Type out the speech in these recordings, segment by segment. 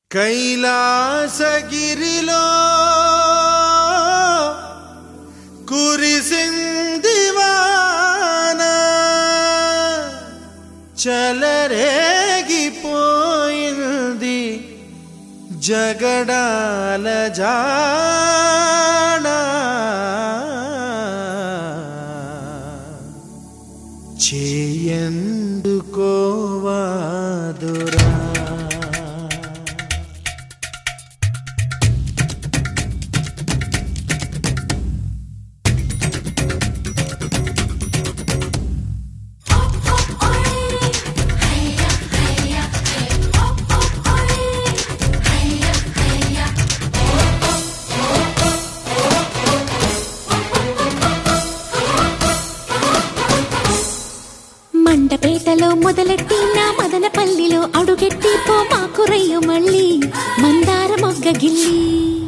కైలాసగిరిలో కురిసింది వాన చలరేగిపోయింది జగడాల జాణ చేయందుకోవాదురా మండపేటలో మొదలెట్టి నా మదనపల్లిలో అడుగెట్టి పో మాకు రయ్యు మళ్ళీ మందార మొగ్గ గిల్లి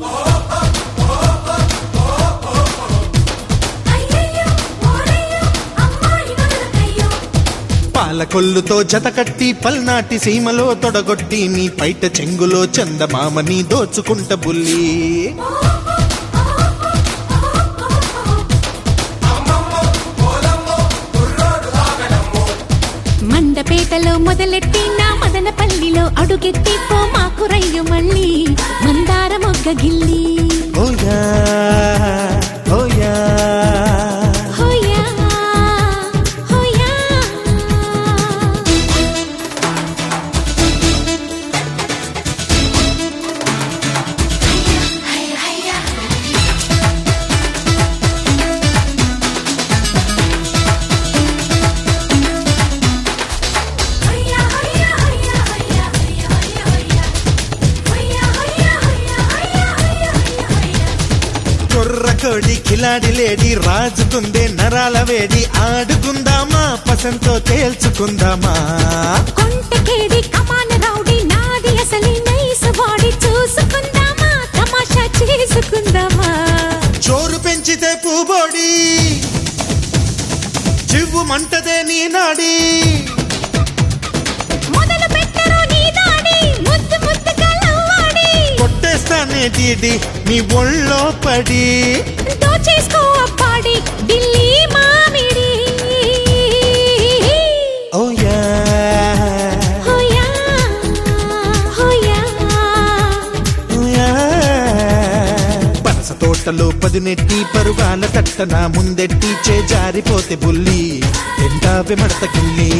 పాలకొల్లుతో జతకట్టి పల్నాటి సీమలో తొడగొట్టి నీ పైట చెంగులో చందమామని దోచుకుంట బుల్లి మండపేటలో మొదలెట్టి నా మదనపల్లిలో అడుగెట్టి పో మాకు రయ్యు మళ్ళీ మందార మొగ్గ గిల్లి ఓయా ఓయా హోయా హోయా కొర్రకోడి కిలాడి లేడి రాజుకుందే నరాల వేడి ఆడుకుందామా పసంతో తేల్చుకుందామా కొంటకేడి కమాన రౌడీ నాది అసలి నైస్ బాడీ చూసుకుందామా తమాషా చేసుకుందామా చోరు పెంచితే పూబోడి చివ్వు మంటదే నీ నాడి మొదలు పెట్టరు నీ దాడి ముద్దు ముద్దు కలవాడి కొట్టేస్తానే డీడి నీ ఒళ్ళో పడి దోచేసుకో అప్పాడి ఢిల్లీ మామిడి ఓయా హోయా హోయా ఓయా. పనస తోటలో పదునెట్టి పరుగాల తట్టన ముందెట్టి చేజారిపోతే బుల్లి ఎంటాపి మడతకిల్లి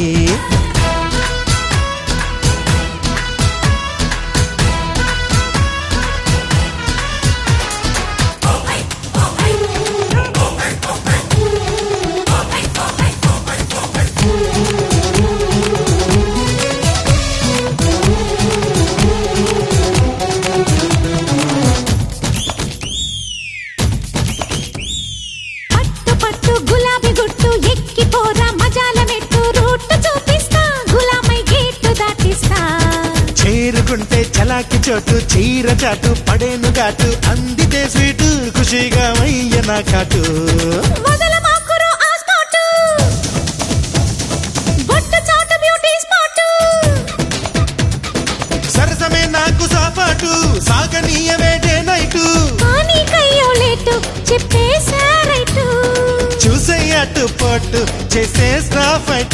పట్టు పట్టు గులాబీ గుట్టు ఎక్కిపోరా మజాల మెట్టు రూట్ చూపిస్తా గులామై గేటు దాటిస్తా చేరుకుంటే చలాకి చోటు చీర చాటు పడేను ఘాటు అందితే స్వీటు ఖుషిగా వయ్య నా కాటు వదల మాకురు ఆ స్పాటు బొట్టు చాటు బ్యూటీ స్పాటు సరసమే నాకు సాపాటు సాగనీయ వేటే నైటు కానీ కయ్యో లేటు చెప్పేశారైటు చూసేయట్టు పోటు చేసే స్టాఫ్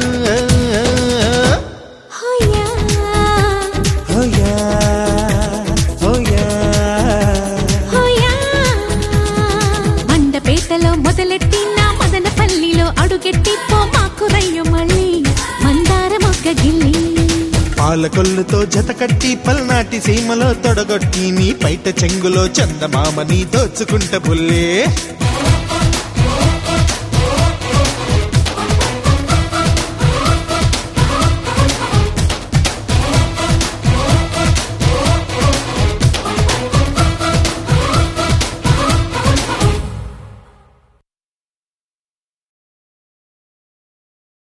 హోయా ఓయా ఓయా హోయా మండపేటలో మొదలెట్టి నా మదనపల్లిలో అడుగెట్టి పో మాకు రయ్యు మళ్ళీ మందార మొగ్గ గిల్లి పాలకొల్లుతో జతకట్టి పల్నాటి సీమలో తొడగొట్టి నీ పైట చెంగులో చందమామని దోచుకుంట బుల్లే